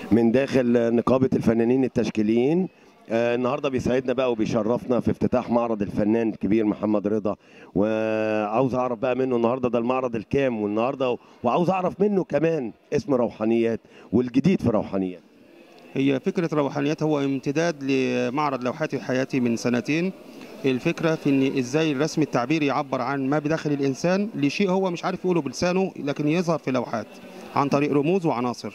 من داخل نقابه الفنانين التشكيليين آه، النهارده بيسعدنا بقى وبيشرفنا في افتتاح معرض الفنان الكبير محمد رضا وعاوز اعرف بقى منه النهارده ده المعرض الكام والنهارده وعاوز اعرف منه كمان اسم روحانيات والجديد في روحانيات هي فكرة روحانيات هو امتداد لمعرض لوحاتي حياتي من سنتين الفكرة في ان ازاي الرسم التعبيري يعبر عن ما بداخل الانسان لشيء هو مش عارف يقوله بلسانه لكن يظهر في لوحات عن طريق رموز وعناصر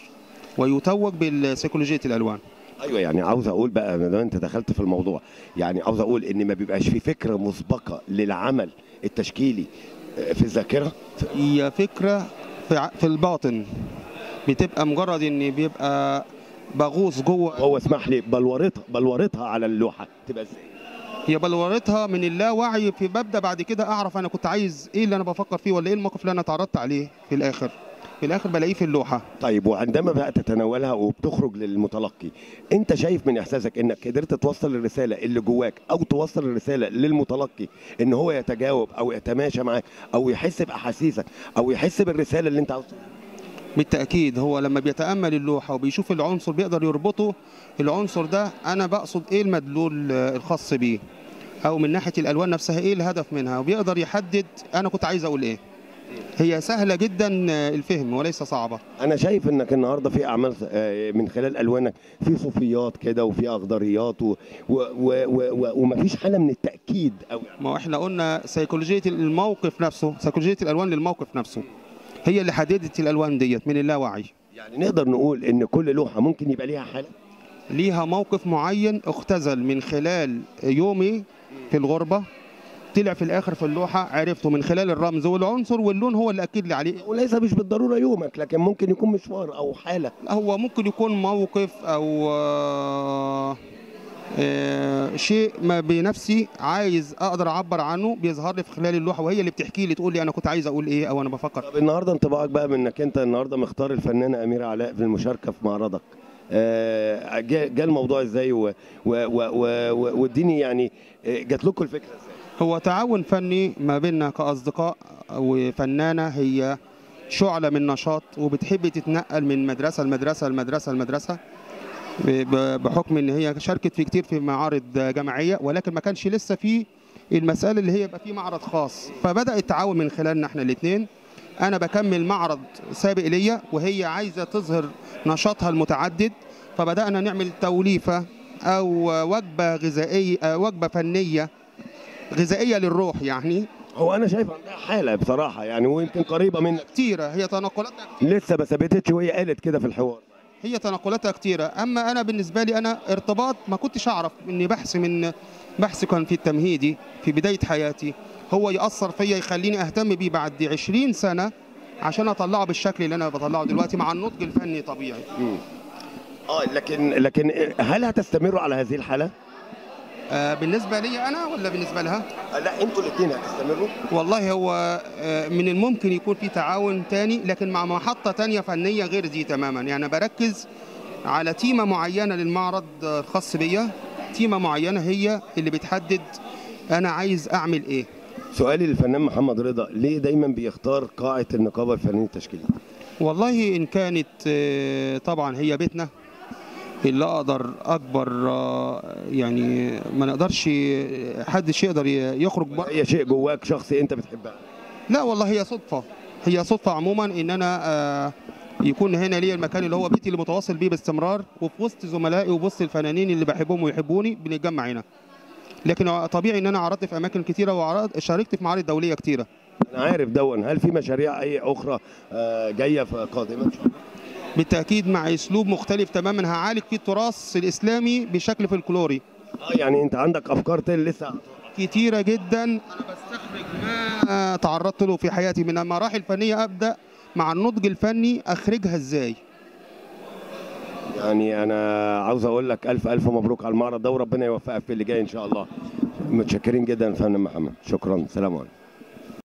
ويتوج بالسيكولوجية الالوان ايوه يعني عاوز اقول بقى ما دام انت دخلت في الموضوع يعني عاوز اقول ان ما بيبقاش في فكره مسبقه للعمل التشكيلي آه، في الذاكره هي فكرة في ع- في الباطن بتبقى مجرد ان بيبقى بغوص جوه هو اسمح لي بلورتها بلورتها على اللوحه تبقى ازاي هي بلورتها من اللاوعي في ببدا بعد كده اعرف انا كنت عايز ايه اللي انا بفكر فيه ولا ايه الموقف اللي انا اتعرضت عليه في الاخر في الاخر بلاقيه في اللوحه طيب وعندما بقى تتناولها وبتخرج للمتلقي انت شايف من احساسك انك قدرت توصل الرساله اللي جواك او توصل الرساله للمتلقي ان هو يتجاوب او يتماشى معاك او يحس باحاسيسك او يحس بالرساله اللي انت عاوز تقولها؟ بالتاكيد هو لما بيتامل اللوحه وبيشوف العنصر بيقدر يربطه العنصر ده انا بقصد ايه المدلول آه، الخاص بيه او من ناحيه الالوان نفسها ايه الهدف منها وبيقدر يحدد انا كنت عايز اقول ايه هي سهله جدا آه، الفهم وليس صعبه انا شايف انك النهارده في اعمال آه، من خلال الوانك في صوفيات كده وفي اخضريات و- و- و- و- و- ومفيش حاله من التاكيد او ما هو احنا قلنا سيكولوجيه الموقف نفسه سيكولوجيه الالوان للموقف نفسه هي اللي حددت الالوان ديت من اللاوعي يعني نقدر نقول ان كل لوحه ممكن يبقى ليها حاله ليها موقف معين اختزل من خلال يومي في الغربه طلع في الاخر في اللوحه عرفته من خلال الرمز والعنصر واللون هو اللي اكد لي عليه وليس مش بالضروره يومك لكن ممكن يكون مشوار او حاله هو ممكن يكون موقف او آه، آه، شيء ما بنفسي عايز اقدر اعبر عنه بيظهر لي في خلال اللوحه وهي اللي بتحكي لي تقول لي انا كنت عايز اقول ايه او انا بفكر طب النهارده انطباعك بقى من انك انت النهارده مختار الفنانه اميره علاء في المشاركه في معرضك آه، جا جا الموضوع ازاي و- و- و- و- و- واديني يعني آه، جات لكم الفكره ازاي هو تعاون فني ما بيننا كأصدقاء وفنانة هي شعلة من نشاط وبتحب تتنقل من مدرسة لمدرسة لمدرسة لمدرسة ب- ب- بحكم ان هي شاركت في كتير في معارض جماعية ولكن ما كانش لسه في المسألة اللي هي يبقى في معرض خاص فبدأ التعاون من خلالنا احنا الاثنين انا بكمل معرض سابق ليا وهي عايزة تظهر نشاطها المتعدد فبدأنا نعمل توليفة او وجبة غذائية وجبة فنية غذائيه للروح يعني هو انا شايف عندها حاله بصراحه يعني ويمكن قريبه منك كتيره هي تنقلاتها لسه ما ثبتتش وهي قالت كده في الحوار هي تنقلاتها كتيره اما انا بالنسبه لي انا ارتباط ما كنتش اعرف اني بحث من بحث كان في التمهيدي في بدايه حياتي هو ياثر فيا يخليني اهتم بيه بعد 20 سنه عشان اطلعه بالشكل اللي انا بطلعه دلوقتي مع النضج الفني طبيعي اه لكن لكن هل هتستمروا على هذه الحاله؟ آه بالنسبه لي انا ولا بالنسبه لها آه، لا انتوا الاثنين هتستمروا والله هو آه، من الممكن يكون في تعاون تاني لكن مع محطة تانية فنية غير دي تماما يعني بركز على تيمة معينة للمعرض آه، الخاص بيا تيمة معينة هي اللي بتحدد أنا عايز أعمل إيه سؤالي للفنان محمد رضا ليه دايما بيختار قاعه النقابه الفنيه التشكيليه؟ والله إن كانت آه، طبعا هي بيتنا اللي أقدر أكبر آه، يعني ما نقدرش حدش يقدر يخرج بره هي شيء جواك شخصي انت بتحبها لا والله هي صدفة هي صدفة عموما ان انا آه، يكون هنا ليا المكان اللي هو بيتي اللي متواصل بيه باستمرار وفي وسط زملائي وفي وسط الفنانين اللي بحبهم ويحبوني بنتجمع هنا لكن طبيعي ان انا عرضت في اماكن كتيره وعرض شاركت في معارض دوليه كتيره انا عارف دون هل في مشاريع اي اخرى آه، جايه في قادمه ان شاء الله؟ بالتاكيد مع اسلوب مختلف تماما هعالج فيه التراث الاسلامي بشكل فلكلوري اه يعني انت عندك افكار تاني لسه كتيره جدا انا بستخرج ما تعرضت له في حياتي من المراحل الفنيه ابدا مع النضج الفني اخرجها ازاي يعني انا عاوز اقول لك الف الف مبروك على المعرض ده وربنا يوفقك في اللي جاي ان شاء الله متشكرين جدا يا فندم محمد شكرا سلام عليكم